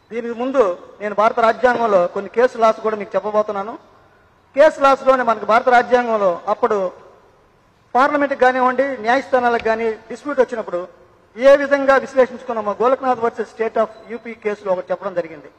దీనికి ముందు నేను భారత రాజ్యాంగంలో కొన్ని కేసు లాస్ కూడా మీకు చెప్పబోతున్నాను కేసు లాస్లోనే మనకు భారత రాజ్యాంగంలో అప్పుడు పార్లమెంట్కి కానివ్వండి న్యాయస్థానాలకు కానీ డిస్ప్యూట్ వచ్చినప్పుడు ఏ విధంగా విశ్లేషించుకున్నామో Golaknath versus state of UP కేసులో ఒకటి చెప్పడం జరిగింది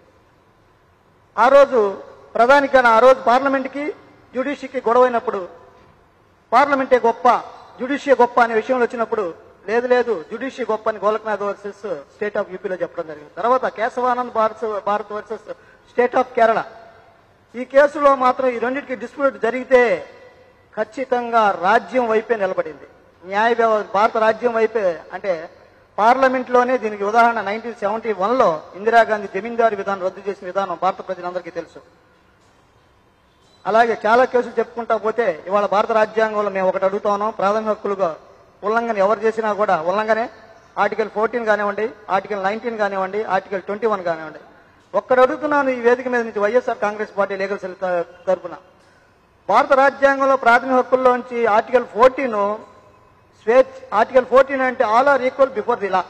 ఆ రోజు ప్రధానికి కానీ ఆ రోజు పార్లమెంట్కి జ్యుడిషియకి గొడవ అయినప్పుడు పార్లమెంటే గొప్ప జ్యుడిషియా గొప్ప అనే విషయంలో వచ్చినప్పుడు లేదు లేదు జ్యుడిషియా గొప్ప అని గోలక్నాథ్ వర్సెస్ స్టేట్ ఆఫ్ యూపీలో చెప్పడం జరిగింది తర్వాత Kesavanand Bharat Bharat versus state of Kerala ఈ కేసులో మాత్రం ఈ రెండింటికి డిస్ప్యూట్ జరిగితే ఖచ్చితంగా రాజ్యం వైపే నిలబడింది న్యాయ వ్యవ భారత రాజ్యం వైపే అంటే పార్లమెంట్లోనే దీనికి ఉదాహరణ నైన్టీన్ సెవెంటీ వన్లో ఇందిరాగాంధీ జమీందారు విధానం రద్దు చేసిన విధానం భారత ప్రజలందరికీ తెలుసు అలాగే చాలా కేసులు చెప్పుకుంటా పోతే ఇవాళ భారత రాజ్యాంగంలో మేము ఒకటి అడుగుతా ఉన్నాం ప్రాథమిక హక్కులుగా ఉల్లంఘన ఎవరు చేసినా కూడా ఉల్లంఘనే ఆర్టికల్ ఫోర్టీన్ కానివ్వండి ఆర్టికల్ నైన్టీన్ కానివ్వండి ఆర్టికల్ ట్వంటీ వన్ కానివ్వండి ఒక్కడు అడుగుతున్నాను ఈ వేదిక మీద నుంచి YSR Congress party legal cell త- తరపున భారత రాజ్యాంగంలో ప్రాథమిక హక్కుల్లోంచి ఆర్టికల్ ఫోర్టీన్ స్వేచ్ఛ ఆర్టికల్ ఫోర్టీన్ అంటే all are equal before the law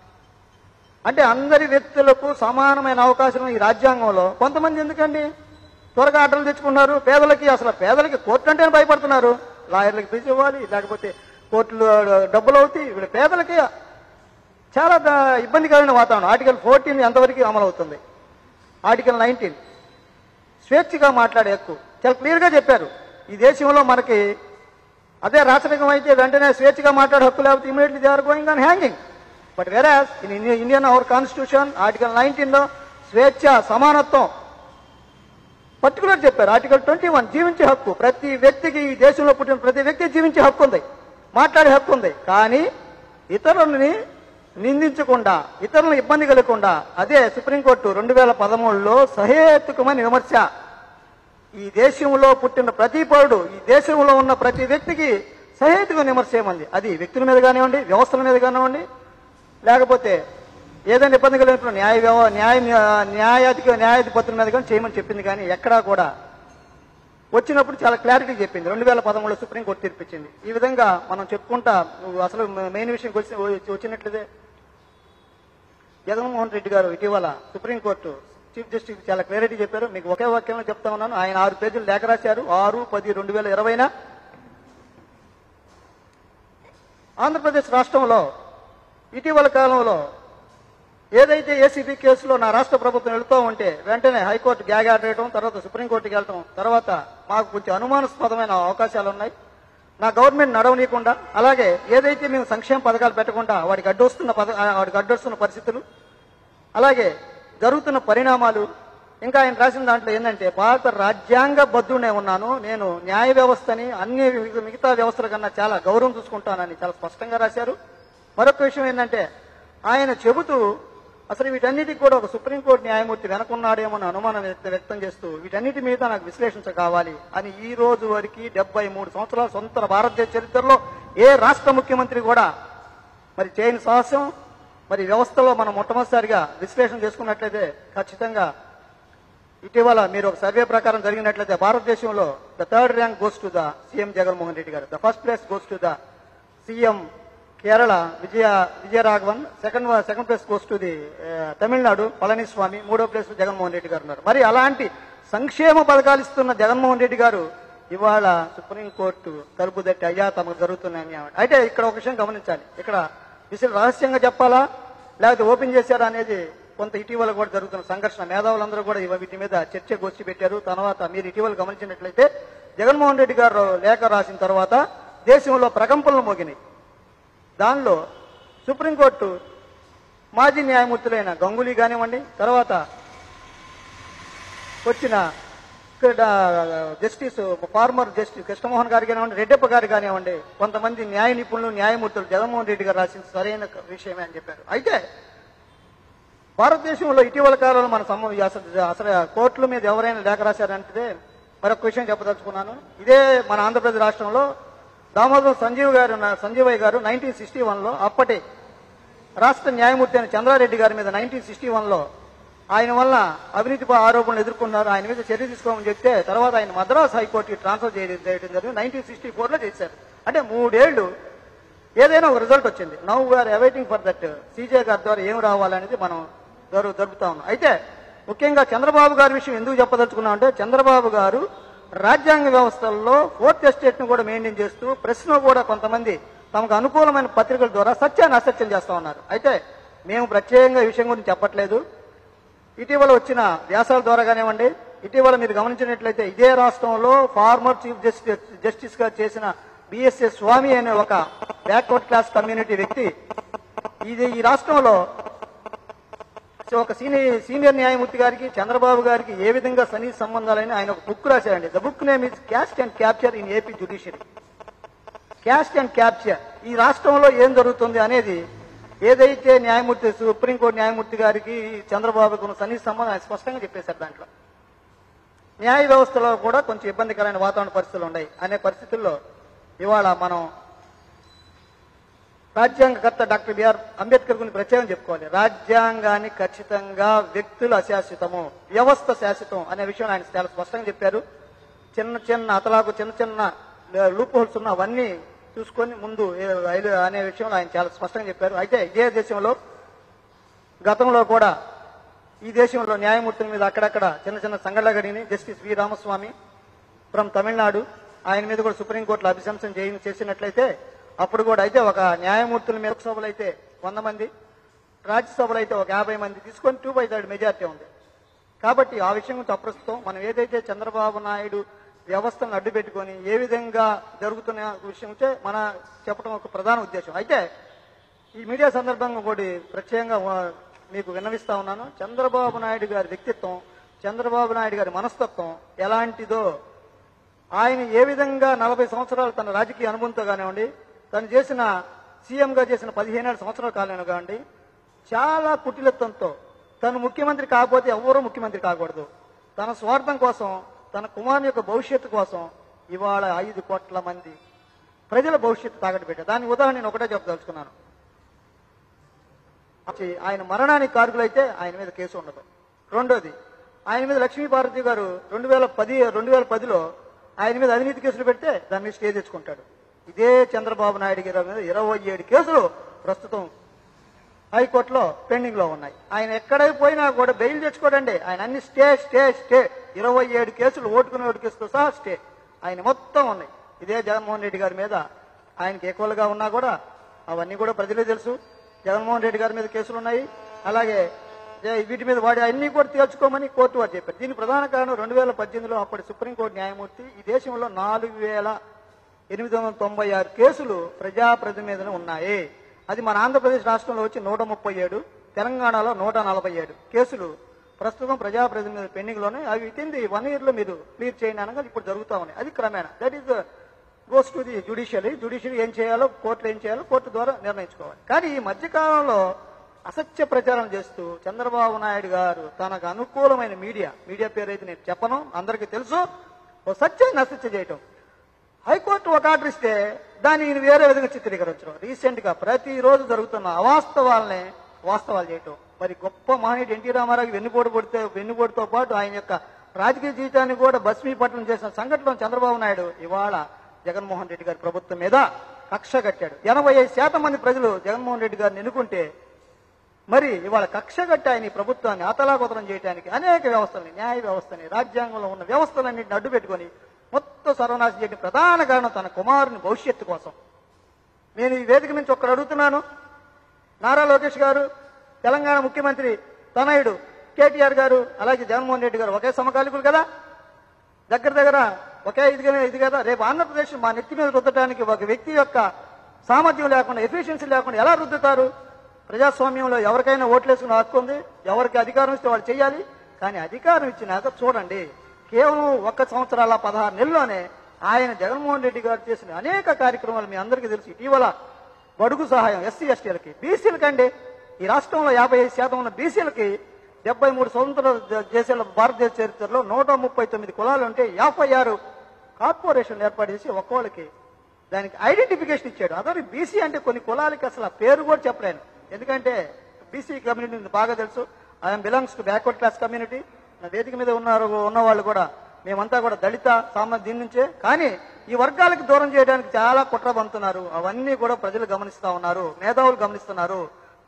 అంటే అందరి వ్యక్తులకు సమానమైన అవకాశం ఈ రాజ్యాంగంలో కొంతమంది ఎందుకండి త్వరగా ఆర్డర్లు తెచ్చుకున్నారు పేదలకి అసలు పేదలకి కోర్టు అంటేనే భయపడుతున్నారు లాయర్లకి ఫీజు ఇవ్వాలి లేకపోతే కోర్టులు డబ్బులు అవుతాయి వీళ్ళ పేదలకి చాలా ద- ఇబ్బందికరమైన వాతావరణం ఆర్టికల్ ఫోర్టీన్ ఎంతవరకు అమలు అవుతుంది ఆర్టికల్ నైన్టీన్ స్వేచ్ఛగా మాట్లాడే హక్కు చాలా క్లియర్గా చెప్పారు ఈ దేశంలో మనకి అదే రాచరికం అయితే వెంటనే స్వేచ్ఛగా మాట్లాడే హక్కు లేకపోతే immediately they are going on hanging but whereas in Indian our constitution article nineteen లో స్వేచ్ఛ సమానత్వం పర్టికులర్ చెప్పారు ఆర్టికల్ ట్వంటీ వన్ జీవించే హక్కు ప్రతి వ్యక్తికి ఈ దేశంలో పుట్టిన ప్రతి వ్యక్తి జీవించే హక్కు ఉంది మాట్లాడే హక్కు ఉంది కానీ ఇతరులని నిందించకుండా ఇతరులను ఇబ్బంది కలగకుండా అదే సుప్రీంకోర్టు రెండు వేల పదమూడులో సహేతుకమైన విమర్శ ఈ దేశంలో పుట్టిన ప్రతి పౌరుడు ఈ దేశంలో ఉన్న ప్రతి వ్యక్తికి సహేతుక విమర్శ చేయమంది అది వ్యక్తుల మీద కానివ్వండి వ్యవస్థల మీద కానివ్వండి లేకపోతే ఏదైనా ఇబ్బంది కలిగినప్పుడు న్యాయ వ్యవ న్యాయ న్యాయాధిక న్యాయాధిపతుల మీద కానీ చేయమని చెప్పింది కానీ ఎక్కడా కూడా వచ్చినప్పుడు చాలా క్లారిటీ చెప్పింది రెండు వేల పదమూడులో సుప్రీంకోర్టు తీర్పిచ్చింది ఈ విధంగా మనం చెప్పుకుంటా నువ్వు అసలు మెయిన్ విషయం వచ్చి వచ్చినట్లయితే జగన్మోహన్ రెడ్డి గారు ఇటీవల సుప్రీంకోర్టు చీఫ్ జస్టిస్ చాలా క్లారిటీ చెప్పారు మీకు ఒకే వాక్యంలో చెప్తా ఉన్నాను ఆయన ఆరు పేజీలు లేఖ రాశారు ఆరు పది రెండు వేల ఇరవైన ఆంధ్రప్రదేశ్ రాష్ట్రంలో ఇటీవల కాలంలో ఏదైతే ఏసీబీ కేసులో నా రాష్ట్ర ప్రభుత్వం వెళుతూ ఉంటే వెంటనే హైకోర్టు గ్యాగ్ ఆర్డర్ వేయడం తర్వాత సుప్రీంకోర్టుకి వెళ్ళటం తర్వాత మాకు కొంచెం అనుమానాస్పదమైన అవకాశాలు ఉన్నాయి నా గవర్నమెంట్ నడవనీయకుండా అలాగే ఏదైతే మేము సంక్షేమ పథకాలు పెట్టకుండా వాడికి అడ్డొస్తున్న పథ వాడికి అడ్డొస్తున్న పరిస్థితులు అలాగే జరుగుతున్న పరిణామాలు ఇంకా ఆయన రాసిన దాంట్లో ఏంటంటే భారత రాజ్యాంగ బద్దునే ఉన్నాను నేను న్యాయ వ్యవస్థని అన్ని మిగ- మిగతా వ్యవస్థల కన్నా చాలా గౌరవం చూసుకుంటానని చాలా స్పష్టంగా రాశారు మరొక విషయం ఏంటంటే ఆయన చెబుతూ అసలు వీటన్నిటికి కూడా ఒక సుప్రీంకోర్టు న్యాయమూర్తి వెనకున్నాడేమో అని అనుమానం వ్యక్త- వ్యక్తం చేస్తూ వీటన్నిటి మీద నాకు విశ్లేషించ కావాలి అని ఈ రోజు వరకు డెబ్బై మూడు సంవత్సరాల సొంత భారతదేశ చరిత్రలో ఏ రాష్ట్ర ముఖ్యమంత్రి కూడా మరి చేయని సాహసం మరి వ్యవస్థలో మనం మొట్టమొదటిసారిగా విశ్లేషణ చేసుకున్నట్లయితే ఖచ్చితంగా ఇటీవల మీరు ఒక సర్వే ప్రకారం జరిగినట్లయితే భారతదేశంలో the third rank goes to the CM Jaganmohan Reddy గారు the first place goes to the CM Kerala Vijaya Vijayaraghavan second second place goes to the Tamil Nadu Palaniswami మూడో ప్లేస్ జగన్మోహన్ రెడ్డి గారు ఉన్నారు మరి అలాంటి సంక్షేమ పథకాలు ఇస్తున్న జగన్మోహన్ రెడ్డి గారు ఇవాళ సుప్రీంకోర్టు తలుపు తట్టి అయ్యా తమకు జరుగుతున్నాయని అన్నాడు. అయితే ఇక్కడ ఒక విషయం గమనించాలి ఇక్కడ విషయం రహస్యంగా చెప్పాలా లేకపోతే ఓపెన్ చేశారా అనేది కొంత ఇటీవల కూడా జరుగుతున్న సంఘర్షణ మేధావులందరూ కూడా ఇవ- వీటి మీద చర్చ గోష్ఠి పెట్టారు తర్వాత మీరు ఇటీవల గమనించినట్లయితే జగన్మోహన్ రెడ్డి గారు లేఖ రాసిన తర్వాత దేశంలో ప్రకంపనలు మోగినాయి దానిలో సుప్రీంకోర్టు మాజీ న్యాయమూర్తులైన గంగూలీ కానివ్వండి తర్వాత వచ్చిన ఇక్కడ జస్టిస్ ఫార్మర్ జస్టిస్ కృష్ణమోహన్ గారు కానివ్వండి రెడ్డప్ప గారు కానివ్వండి కొంతమంది న్యాయ నిపుణులు న్యాయమూర్తులు జగన్మోహన్ రెడ్డి గారు రాసిన సరైన విషయమే అని చెప్పారు అయితే భారతదేశంలో ఇటీవల కాలంలో మన సమ అసలు అసలు కోర్టుల మీద ఎవరైనా లేఖ రాశారంటే మరొక విషయం చెప్పదలుచుకున్నాను ఇదే మన ఆంధ్రప్రదేశ్ రాష్ట్రంలో దామోదరం సంజీవ్ గారు సంజీవయ్య గారు నైన్టీన్ సిక్స్టీ వన్లో అప్పటి రాష్ట్ర న్యాయమూర్తి అయిన చంద్రారెడ్డి గారి మీద నైన్టీన్ సిక్స్టీ వన్లో ఆయన వల్ల అవినీతి ఆరోపణలు ఎదుర్కొన్నారు ఆయన మీద చర్య తీసుకోమని చెప్తే తర్వాత ఆయన మద్రాస్ హైకోర్టుకి ట్రాన్స్ఫర్ చేయడం చేయడం జరిగింది నైన్టీన్ సిక్స్టీ ఫోర్లో చేశారు అంటే మూడేళ్లు ఏదైనా ఒక రిజల్ట్ వచ్చింది now we are awaiting for that CJ గారి ద్వారా ఏం రావాలనేది మనం జరు జరుపుతా ఉన్నాం అయితే ముఖ్యంగా చంద్రబాబు గారి విషయం ఎందుకు చెప్పదలుచుకున్నాం అంటే చంద్రబాబు గారు రాజ్యాంగ వ్యవస్థల్లో ఫోర్త్ ఎస్టేట్ ను కూడా మెయింటైన్ చేస్తూ ప్రెస్ ను కూడా కొంతమంది తమకు అనుకూలమైన పత్రికల ద్వారా సత్యాన్ని అసత్యం చేస్తా ఉన్నారు అయితే మేము ప్రత్యేకంగా ఈ విషయం గురించి చెప్పట్లేదు ఇటీవల వచ్చిన వ్యాసాల ద్వారా కానివ్వండి ఇటీవల మీరు గమనించినట్లయితే ఇదే రాష్ట్రంలో ఫార్మర్ చీఫ్ జస్టిస్ జస్టిస్ గా చేసిన బిఎస్ఎస్ స్వామి అనే ఒక బ్యాక్వర్డ్ క్లాస్ కమ్యూనిటీ వ్యక్తి ఇది ఈ రాష్ట్రంలో సో ఒక సీనియర్ సీనియర్ న్యాయమూర్తి గారికి చంద్రబాబు గారికి ఏ విధంగా సన్నిహిత సంబంధాలని ఆయన ఒక బుక్ రాశారండి the book name is caste and capture in AP judiciary caste and capture ఈ రాష్ట్రంలో ఏం జరుగుతుంది అనేది ఏదైతే న్యాయమూర్తి సుప్రీంకోర్టు న్యాయమూర్తి గారికి చంద్రబాబుకు ఉన్న సన్నిహిత సంబంధం ఆయన స్పష్టంగా చెప్పేశారు దాంట్లో న్యాయ వ్యవస్థలో కూడా కొంచెం ఇబ్బందికరమైన వాతావరణ పరిస్థితులు ఉన్నాయి అనే పరిస్థితుల్లో ఇవాళ మనం రాజ్యాంగకర్త డాక్టర్ బిఆర్ అంబేద్కర్ గురించి ప్రత్యేకం చెప్పుకోవాలి రాజ్యాంగాన్ని ఖచ్చితంగా వ్యక్తులు అశాశ్వతము వ్యవస్థ శాశ్వతం అనే విషయం ఆయన చాలా స్పష్టంగా చెప్పారు చిన్న చిన్న అతలాకు చిన్న చిన్న లూప్ హోల్స్ ఉన్న అవన్నీ చూసుకొని ముందు ఏ- రైలు అనే విషయంలో ఆయన చాలా స్పష్టంగా చెప్పారు అయితే ఇదే దేశంలో గతంలో కూడా ఈ దేశంలో న్యాయమూర్తుల మీద అక్కడక్కడ చిన్న చిన్న సంఘటనలు జరిగినాయి justice V Ramaswamy from Tamil Nadu ఆయన మీద కూడా సుప్రీంకోర్టులో అభిశంసన చేయ చేసినట్లయితే అప్పుడు కూడా అయితే ఒక న్యాయమూర్తుల మీద లోక్సభలో అయితే వంద మంది రాజ్యసభలో అయితే ఒక యాభై మంది తీసుకొని టూ బై థర్డ్ మెజార్టీ ఉంది కాబట్టి ఆ విషయం గురించి అప్రస్తుతం మనం ఏదైతే చంద్రబాబు నాయుడు వ్యవస్థను అడ్డు పెట్టుకొని ఏ విధంగా జరుగుతున్న విషయం ఉంటే మన చెప్పడం ఒక ప్రధాన ఉద్దేశం అయితే ఈ మీడియా సందర్భంగా ఒకటి ప్రత్యేకంగా వా- మీకు విన్నవిస్తా ఉన్నాను చంద్రబాబు నాయుడు గారి వ్యక్తిత్వం చంద్రబాబు నాయుడు గారి మనస్తత్వం ఎలాంటిదో ఆయన ఏ విధంగా నలభై సంవత్సరాలు తన రాజకీయ అనుభవంతో కానివ్వండి తను చేసిన సీఎంగా చేసిన పదిహేనేడు సంవత్సరాల కాలంలో కానివ్వండి చాలా కుటిలత్వంతో తను ముఖ్యమంత్రి కాకపోతే ఎవరూ ముఖ్యమంత్రి కాకూడదు తన స్వార్థం కోసం తన కుమారుని యొక్క భవిష్యత్తు కోసం ఇవాళ ఐదు కోట్ల మంది ప్రజల భవిష్యత్తు తాకట్టు పెట్టారు దాని ఉదాహరణ నేను ఒకటే చెప్పదలుచుకున్నాను వచ్చి ఆయన మరణానికి కారకులైతే ఆయన మీద కేసు ఉండదు రెండోది ఆయన మీద లక్ష్మీపార్వతి గారు రెండు వేల పది రెండు వేల పదిలో ఆయన మీద అవినీతి కేసులు పెడితే దాని మీద స్టే తెచ్చుకుంటాడు ఇదే చంద్రబాబు నాయుడు గారి మీద ఇరవై ఏడు కేసులు ప్రస్తుతం హైకోర్టులో పెండింగ్ లో ఉన్నాయి ఆయన ఎక్కడికి పోయినా కూడా బెయిల్ తెచ్చుకోడండి ఆయన అన్ని స్టే స్టే స్టే ఇరవై ఏడు కేసులు ఓటుకునే ఓటు కేసుతో సహా స్టే ఆయన మొత్తం ఉన్నాయి ఇదే జగన్మోహన్ రెడ్డి గారి మీద ఆయనకి ఈక్వల్ గా ఉన్నా కూడా అవన్నీ కూడా ప్రజలే తెలుసు జగన్మోహన్ రెడ్డి గారి మీద కేసులు ఉన్నాయి అలాగే ఏ- వీటి మీద వాడి అన్ని కూడా తేల్చుకోమని కోర్టు వారు చెప్పారు దీనికి ప్రధాన కారణం రెండు వేల పద్దెనిమిదిలో అప్పటి సుప్రీంకోర్టు న్యాయమూర్తి ఈ దేశంలో నాలుగు వేల ఎనిమిది వందల తొంభై ఆరు కేసులు ప్రజాప్రతినిధి మీదనే ఉన్నాయి అది మన ఆంధ్రప్రదేశ్ రాష్ట్రంలో వచ్చి నూట ముప్పై ఏడు తెలంగాణలో నూట నలభై ఏడు కేసులు ప్రస్తుతం ప్రజాప్రతినిధుల పెండింగ్ లోనే అవి within the one year లో మీరు క్లియర్ చేయండి అనగా ఇప్పుడు జరుగుతా ఉన్నాయి అది క్రమేణా that is goes to the judiciary judiciary ఏం చేయాలో కోర్టులు ఏం చేయాలో కోర్టు ద్వారా నిర్ణయించుకోవాలి కానీ ఈ మధ్యకాలంలో అసత్య ప్రచారం చేస్తూ చంద్రబాబు నాయుడు గారు తనకు అనుకూలమైన మీడియా మీడియా పేరు అయితే నేను చెప్పను అందరికీ తెలుసు ఓ సత్యాన్ని అసత్య చేయటం హైకోర్టు ఒక ఆర్డర్ ఇస్తే దాన్ని ఈయన వేరే విధంగా చిత్రీకరించడం రీసెంట్ గా ప్రతిరోజు జరుగుతున్న అవాస్తవాలనే వాస్తవాలు చేయటం మరి గొప్ప మహనీయుడు ఎన్టీ రామారావు వెన్నుపోటు పడితే వెన్నుపోటుతో పాటు ఆయన యొక్క రాజకీయ జీవితాన్ని కూడా భస్మీపట్నం చేసిన సంఘటన చంద్రబాబు నాయుడు ఇవాళ జగన్మోహన్ రెడ్డి గారి ప్రభుత్వం మీద కక్ష కట్టాడు ఎనభై ఐదు శాతం మంది ప్రజలు జగన్మోహన్ రెడ్డి గారిని ఎన్నుకుంటే మరి ఇవాళ కక్ష కట్టి ఆయన ఈ ప్రభుత్వాన్ని అతలాకుతలం చేయడానికి అనేక వ్యవస్థల్ని న్యాయ వ్యవస్థని రాజ్యాంగంలో ఉన్న వ్యవస్థలన్నింటిని అడ్డు పెట్టుకొని మొత్తం సర్వనాశం చేయడం ప్రధాన కారణం తన కుమారుని భవిష్యత్తు కోసం నేను ఈ వేదిక నుంచి ఒక్కడు అడుగుతున్నాను నారా లోకేష్ గారు తెలంగాణ ముఖ్యమంత్రి తనయుడు కేటీఆర్ గారు అలాగే జగన్మోహన్ రెడ్డి గారు ఒకే సమకాలికులు కదా దగ్గర దగ్గర ఒకే ఇదిగానే ఇది కదా రేపు ఆంధ్రప్రదేశ్ మా నెత్తి మీద రుద్దటానికి ఒక వ్యక్తి యొక్క సామర్థ్యం లేకుండా ఎఫిషియన్సీ లేకుండా ఎలా రుద్దుతారు ప్రజాస్వామ్యంలో ఎవరికైనా ఓట్లేసుకున్న హక్కు ఉంది ఎవరికి అధికారం ఇస్తే వాళ్ళు చేయాలి కానీ అధికారం ఇచ్చినాక చూడండి కేవలం ఒక్క సంవత్సరాల పదహారు నెలల్లోనే ఆయన జగన్మోహన్ రెడ్డి గారు చేసిన అనేక కార్యక్రమాలు మీ అందరికీ తెలుసు ఇటీవల బడుగు సహాయం ఎస్సీ ఎస్టీలకి బీసీలకి అండి ఈ రాష్ట్రంలో యాభై ఐదు శాతం ఉన్న బీసీలకి డెబ్బై మూడు స్వతంత్ర దేశాల భారతదేశ చరిత్రలో నూట ముప్పై తొమ్మిది కులాలు ఉంటే యాభై ఆరు కార్పొరేషన్లు ఏర్పాటు చేసి ఒక్కోళ్ళకి దానికి ఐడెంటిఫికేషన్ ఇచ్చాడు అదే బీసీ అంటే కొన్ని కులాలకి అసలు ఆ పేరు కూడా చెప్పలేను ఎందుకంటే బీసీ కమ్యూనిటీ నాకు బాగా తెలుసు I'm belongs to backward class community నా వేదిక మీద ఉన్నారు ఉన్న వాళ్ళు కూడా మేమంతా కూడా దళిత సామ దీని నుంచే కానీ ఈ వర్గాలకు దూరం చేయడానికి చాలా కుట్ర పంతున్నారు అవన్నీ కూడా ప్రజలు గమనిస్తా ఉన్నారు మేధావులు గమనిస్తున్నారు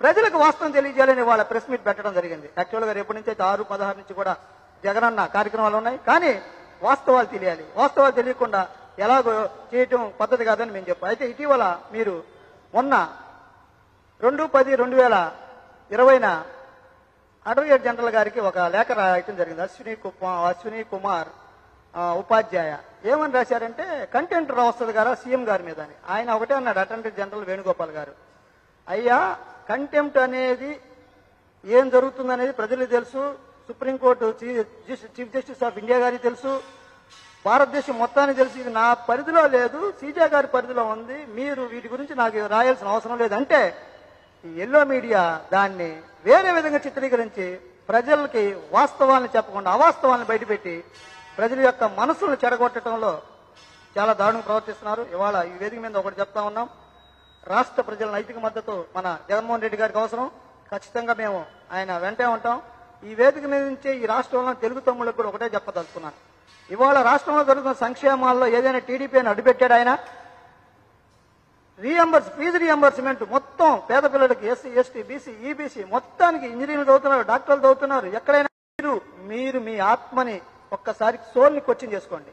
ప్రజలకు వాస్తవం తెలియజేయాలని వాళ్ళ ప్రెస్ మీట్ పెట్టడం జరిగింది యాక్చువల్గా రేపటి నుంచి అయితే ఆరు పదహారు నుంచి కూడా జగనన్న కార్యక్రమాలు ఉన్నాయి కానీ వాస్తవాలు తెలియాలి వాస్తవాలు తెలియకుండా ఎలాగో చేయటం పద్ధతి కాదని మేము చెప్పాం అయితే ఇటీవల మీరు మొన్న రెండు పది రెండు వేల ఇరవైన అడ్వకేట్ జనరల్ గారికి ఒక లేఖ రాయటం జరిగింది అశ్విని కుమార్ అశ్విని కుమార్ ఆ, ఉపాధ్యాయ ఏమని రాశారంటే కంటెంట్ వస్తుంది గారా సీఎం గారి మీద అని ఆయన ఒకటే అన్నాడు అటెండర్ జనరల్ వేణుగోపాల్ గారు అయ్యా కంటెంప్ట్ అనేది ఏం జరుగుతుందనేది ప్రజలకు తెలుసు సుప్రీంకోర్టు చీ- జస్- చీఫ్ జస్టిస్ ఆఫ్ ఇండియా గారికి తెలుసు భారతదేశం మొత్తానికి తెలుసు ఇది నా పరిధిలో లేదు సీజే గారి పరిధిలో ఉంది మీరు వీటి గురించి నాకు రాయాల్సిన అవసరం లేదు అంటే ఈ ఎల్లో మీడియా దాన్ని వేరే విధంగా చిత్రీకరించి ప్రజలకి వాస్తవాలను చెప్పకుండా అవాస్తవాలను బయటపెట్టి ప్రజల యొక్క మనసులను చెడగొట్టడంలో చాలా దారుణంగా ప్రవర్తిస్తున్నారు ఇవాళ ఈ వేదిక మీద ఒకటి చెప్తా ఉన్నాం రాష్ట్ర ప్రజల నైతిక మద్దతు మన జగన్మోహన్ రెడ్డి గారికి అవసరం ఖచ్చితంగా మేము ఆయన వెంటే ఉంటాం ఈ వేదిక మీద నుంచే ఈ రాష్ట్రంలో తెలుగు తమ్ముళ్ళకు కూడా ఒకటే చెప్పదలుచుకున్నాను ఇవాళ రాష్ట్రంలో జరుగుతున్న సంక్షేమాల్లో ఏదైనా టీడీపీని అడ్డుపెట్టాడు ఆయన రీఎంబర్స్ ఫీజు రీఎంబర్స్మెంట్ మొత్తం పేద పిల్లలకి ఎస్సీ ఎస్టీ బీసీ ఈబీసీ మొత్తానికి ఇంజనీరింగ్ చదువుతున్నారు డాక్టర్లు చదువుతున్నారు ఎక్కడైనా మీరు మీరు మీ ఆత్మని ఒక్కసారి సోల్ని క్వశ్చన్ చేసుకోండి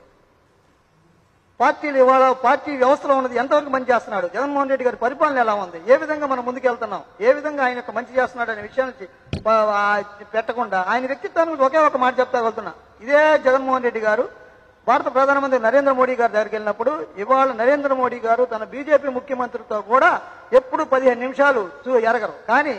పార్టీలు ఇవాళ పార్టీ వ్యవస్థలో ఉన్నది ఎంతవరకు మంచి చేస్తున్నాడు జగన్మోహన్ రెడ్డి గారి పరిపాలన ఎలా ఉంది ఏ విధంగా మనం ముందుకెళ్తున్నాం ఏ విధంగా ఆయన యొక్క మంచి చేస్తున్నాడు అనే విషయాన్ని ప- ఆ పెట్టకుండా ఆయన వ్యక్తిత్వాన్ని గురించి ఒకే ఒక మాట చెప్తా వెళ్తున్నా ఇదే జగన్మోహన్ రెడ్డి గారు భారత ప్రధానమంత్రి నరేంద్ర మోడీ గారి దగ్గరికి వెళ్ళినప్పుడు ఇవాళ నరేంద్ర మోడీ గారు తన బీజేపీ ముఖ్యమంత్రితో కూడా ఎప్పుడు పదిహేను నిమిషాలు చూ- ఎరగరు కానీ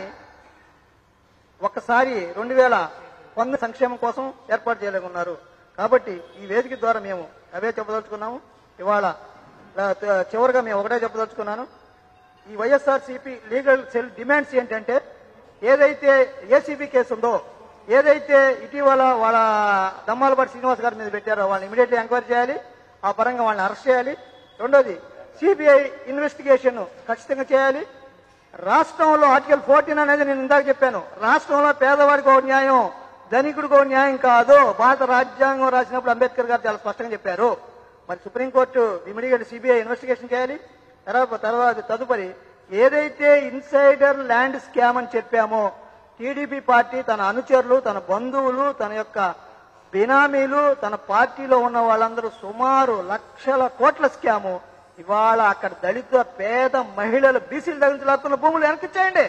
ఒక్కసారి రెండు వేల వంద సంక్షేమం కోసం ఏర్పాటు చేయలేకున్నారు కాబట్టి ఈ వేదిక ద్వారా మేము అవే చెప్పదలుచుకున్నాము ఇవాళ ఆ, త- చివరిగా మేము ఒకటే చెప్పదలుచుకున్నాను ఈ YSR CP legal cell demands ఏంటంటే ఏదైతే ఏసీబీ కేసు ఉందో ఏదైతే ఇటీవల వాళ్ళ దమ్మాలపాటి శ్రీనివాస్ గారి మీద పెట్టారో వాళ్ళని ఇమీడియట్లీ ఎంక్వైరీ చేయాలి ఆ పరంగా వాళ్ళని అరెస్ట్ చేయాలి రెండోది సిబిఐ ఇన్వెస్టిగేషన్ ఖచ్చితంగా చేయాలి రాష్ట్రంలో ఆర్టికల్ ఫోర్టీన్ అనేది నేను ఇందాక చెప్పాను రాష్ట్రంలో పేదవాడికి ఒక న్యాయం ధనికుడికి ఒక న్యాయం కాదు భారత రాజ్యాంగం రాసినప్పుడు అంబేద్కర్ గారు చాలా స్పష్టంగా చెప్పారు మరి సుప్రీంకోర్టు ఇమీడియట్ సిబిఐ ఇన్వెస్టిగేషన్ చేయాలి తర్వాత తర్వాత తదుపరి ఏదైతే ఇన్సైడర్ ల్యాండ్ స్కామ్ అని చెప్పామో టీడీపీ పార్టీ తన అనుచరులు తన బంధువులు తన యొక్క బినామీలు తన పార్టీలో ఉన్న వాళ్ళందరూ సుమారు లక్షల కోట్ల స్కాము ఇవాళ అక్కడ దళిత పేద మహిళలు బీసీలు తగిలించలేస్తున్న భూములు వెనక్కిచ్చేయండి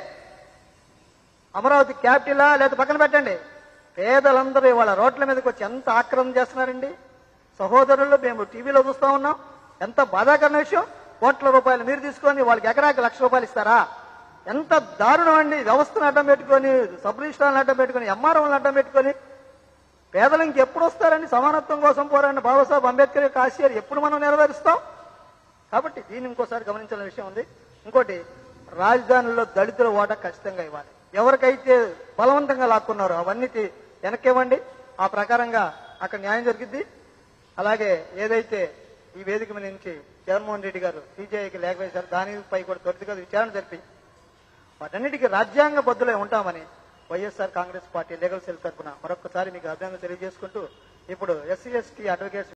అమరావతి క్యాపిటలా లేదా పక్కన పెట్టండి పేదలందరూ ఇవాళ రోడ్ల మీదకి వచ్చి ఎంత ఆక్రమణ చేస్తున్నారండి సహోదరులు మేము టీవీలో చూస్తా ఉన్నాం ఎంత బాధాకరణ విషయం కోట్ల రూపాయలు మీరు తీసుకొని వాళ్ళకి ఎకరాకి లక్ష రూపాయలు ఇస్తారా ఎంత దారుణం అండి వ్యవస్థను అడ్డం పెట్టుకొని సబ్ రిజిస్ట్రాలను అడ్డం పెట్టుకొని ఎంఆర్ఓలను అడ్డం పెట్టుకొని పేదలు ఇంకెప్పుడు వస్తారండి సమానత్వం కోసం పోరాడిన బాబాసాహెబ్ అంబేద్కర్ యొక్క ఆశయాలు ఎప్పుడు మనం నెరవేరుస్తాం కాబట్టి దీన్ని ఇంకోసారి గమనించాల్సిన విషయం ఉంది ఇంకోటి రాజధానిలో దళితుల ఓట ఖచ్చితంగా ఇవ్వాలి ఎవరికైతే బలవంతంగా లాక్కున్నారో అవన్నీ తీ- వెనక్కి ఇవ్వండి ఆ ప్రకారంగా అక్కడ న్యాయం జరిగిద్ది అలాగే ఏదైతే ఈ వేదిక మీద నుంచి జగన్మోహన్ రెడ్డి గారు సిజేఐకి లేఖ వేశారు దానిపై కూడా త్వరితగతి విచారణ జరిపి వాటన్నిటికీ రాజ్యాంగ బద్దులై ఉంటామని YSR Congress party legal cell తరఫున మరొకసారి మీకు అభినందన తెలియజేసుకుంటూ ఇప్పుడు ఎస్సీ ఎస్టీ అడ్వకేట్స్